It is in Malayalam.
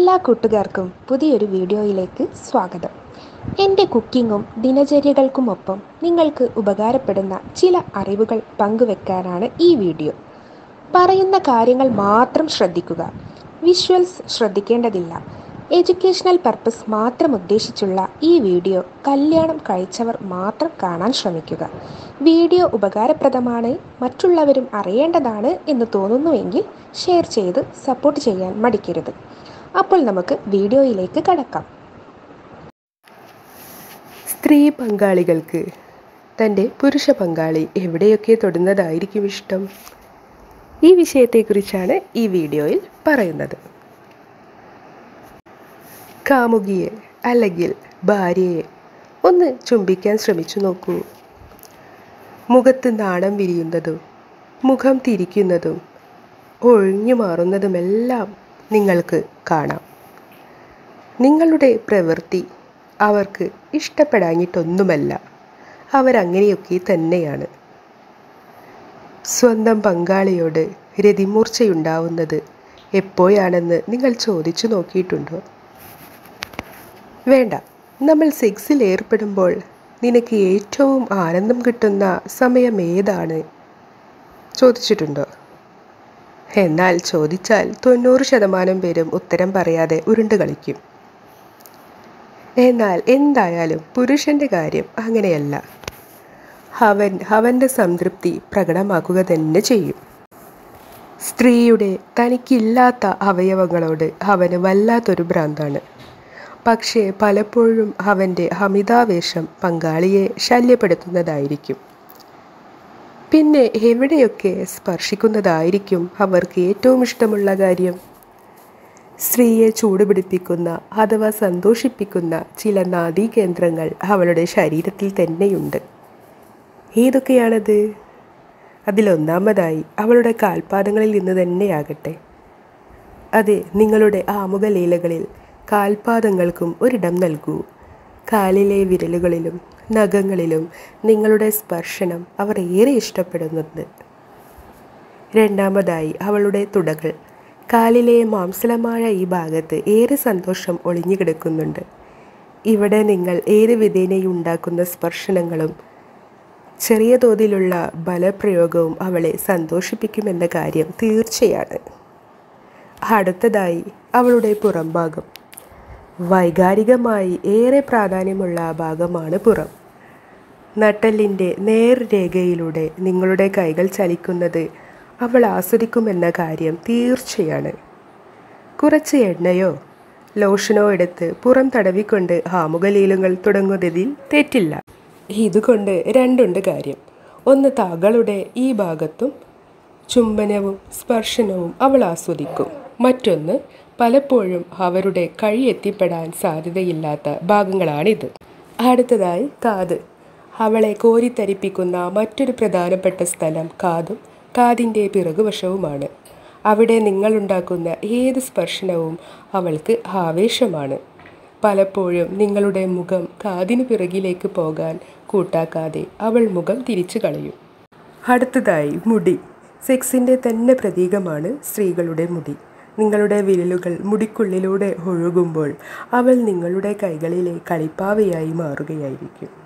എല്ലാ കൂട്ടുകാർക്കും പുതിയൊരു വീഡിയോയിലേക്ക് സ്വാഗതം എൻ്റെ കുക്കിങ്ങും ദിനചര്യകൾക്കുമൊപ്പം നിങ്ങൾക്ക് ഉപകാരപ്പെടുന്ന ചില അറിവുകൾ പങ്കുവെക്കാനാണ് ഈ വീഡിയോ പറയുന്ന കാര്യങ്ങൾ മാത്രം ശ്രദ്ധിക്കുക വിഷ്വൽസ് ശ്രദ്ധിക്കേണ്ടതില്ല എഡ്യൂക്കേഷണൽ പർപ്പസ് മാത്രം ഉദ്ദേശിച്ചുള്ള ഈ വീഡിയോ കല്യാണം കഴിച്ചവർ മാത്രം കാണാൻ ശ്രമിക്കുക വീഡിയോ ഉപകാരപ്രദമാണ് മറ്റുള്ളവരും അറിയേണ്ടതാണ് എന്ന് തോന്നുന്നുവെങ്കിൽ ഷെയർ ചെയ്ത് സപ്പോർട്ട് ചെയ്യാൻ മടിക്കരുത് അപ്പോൾ നമുക്ക് വീഡിയോയിലേക്ക് കടക്കാം സ്ത്രീ പങ്കാളികൾക്ക് തൻ്റെ പുരുഷ പങ്കാളി എവിടെയൊക്കെ തൊടുന്നതായിരിക്കും ഇഷ്ടം ഈ വിഷയത്തെക്കുറിച്ചാണ് ഈ വീഡിയോയിൽ പറയുന്നത് കാമുകിയെ അല്ലെങ്കിൽ ഭാര്യയെ ഒന്ന് ചുംബിക്കാൻ ശ്രമിച്ചു നോക്കൂ മുഖത്ത് നാണം വിരിയുന്നതും മുഖം തിരിക്കുന്നതും ഒഴിഞ്ഞു മാറുന്നതുമെല്ലാം നിങ്ങൾക്ക് കാണാം നിങ്ങളുടെ പ്രവൃത്തി അവർക്ക് ഇഷ്ടപ്പെടാഞ്ഞിട്ടൊന്നുമല്ല അവരങ്ങനെയൊക്കെ തന്നെയാണ് സ്വന്തം പങ്കാളിയോട് രതിമൂർച്ചയുണ്ടാവുന്നത് എപ്പോഴാണെന്ന് നിങ്ങൾ ചോദിച്ചു നോക്കിയിട്ടുണ്ടോ വേണ്ട നമ്മൾ സെക്സിൽ ഏർപ്പെടുമ്പോൾ നിനക്ക് ഏറ്റവും ആനന്ദം കിട്ടുന്ന സമയം ഏതാണ് ചോദിച്ചിട്ടുണ്ടോ എന്നാൽ ചോദിച്ചാൽ തൊണ്ണൂറ് ശതമാനം പേരും ഉത്തരം പറയാതെ ഉരുണ്ട് കളിക്കും എന്നാൽ എന്തായാലും പുരുഷൻ്റെ കാര്യം അങ്ങനെയല്ല അവൻ അവൻ്റെ സംതൃപ്തി പ്രകടമാക്കുക തന്നെ ചെയ്യും സ്ത്രീയുടെ തനിക്കില്ലാത്ത അവയവങ്ങളോട് അവന് വല്ലാത്തൊരു ഭ്രാന്താണ് പക്ഷേ പലപ്പോഴും അവൻ്റെ അമിതാവേശം പങ്കാളിയെ ശല്യപ്പെടുത്തുന്നതായിരിക്കും പിന്നെ എവിടെയൊക്കെ സ്പർശിക്കുന്നതായിരിക്കും അവർക്ക് ഏറ്റവും ഇഷ്ടമുള്ള കാര്യം സ്ത്രീയെ ചൂടുപിടിപ്പിക്കുന്ന അഥവാ സന്തോഷിപ്പിക്കുന്ന ചില നാഡീകേന്ദ്രങ്ങൾ അവളുടെ ശരീരത്തിൽ തന്നെയുണ്ട് ഏതൊക്കെയാണത് അതിലൊന്നാമതായി അവളുടെ കാൽപാദങ്ങളിൽ നിന്ന് തന്നെയാകട്ടെ അതെ നിങ്ങളുടെ ആമുഖ ലീലകളിൽ കാൽപാദങ്ങൾക്കും ഒരിടം നൽകൂ കാലിലെ വിരലുകളിലും നഖങ്ങളിലും നിങ്ങളുടെ സ്പർശനം അവർ ഏറെ ഇഷ്ടപ്പെടുന്നുണ്ട് രണ്ടാമതായി അവളുടെ തുടകൾ കാലിലെ മാംസലമായ ഈ ഭാഗത്ത് ഏറെ സന്തോഷം ഒളിഞ്ഞു കിടക്കുന്നുണ്ട് ഇവിടെ നിങ്ങൾ ഏത് വിധേനയും ഉണ്ടാക്കുന്ന സ്പർശനങ്ങളും ചെറിയ തോതിലുള്ള ബലപ്രയോഗവും അവളെ സന്തോഷിപ്പിക്കുമെന്ന കാര്യം തീർച്ചയാണ് അടുത്തതായി അവളുടെ പുറംഭാഗം വൈകാരികമായി ഏറെ പ്രാധാന്യമുള്ള ഭാഗമാണ് പുറം നട്ടലിൻ്റെ നേർരേഖയിലൂടെ നിങ്ങളുടെ കൈകൾ ചലിക്കുന്നത് അവൾ ആസ്വദിക്കുമെന്ന കാര്യം തീർച്ചയാണ് കുറച്ച് എണ്ണയോ ലോഷനോ എടുത്ത് പുറം തടവിക്കൊണ്ട് ആമുഖലീലുകൾ തുടങ്ങുന്നതിൽ തെറ്റില്ല ഇതുകൊണ്ട് രണ്ടുണ്ട് കാര്യം ഒന്ന് താകളുടെ ഈ ഭാഗത്തും ചുംബനവും സ്പർശനവും അവൾ ആസ്വദിക്കും മറ്റൊന്ന് പലപ്പോഴും അവരുടെ കഴി എത്തിപ്പെടാൻ സാധ്യതയില്ലാത്ത ഭാഗങ്ങളാണിത് അടുത്തതായി കാത് അവളെ കോരിത്തരിപ്പിക്കുന്ന മറ്റൊരു പ്രധാനപ്പെട്ട സ്ഥലം കാതും കാതിൻ്റെ പിറകുവശവുമാണ് അവിടെ നിങ്ങളുണ്ടാക്കുന്ന ഏത് സ്പർശനവും അവൾക്ക് ആവേശമാണ് പലപ്പോഴും നിങ്ങളുടെ മുഖം കാതിനു പിറകിലേക്ക് പോകാൻ കൂട്ടാക്കാതെ അവൾ മുഖം തിരിച്ചു കളയും അടുത്തതായി മുടി സെക്സിൻ്റെ തന്നെ പ്രതീകമാണ് സ്ത്രീകളുടെ മുടി നിങ്ങളുടെ വിരലുകൾ മുടിക്കുള്ളിലൂടെ ഒഴുകുമ്പോൾ അവൾ നിങ്ങളുടെ കൈകളിലെ കളിപ്പാവയായി മാറുകയായിരിക്കും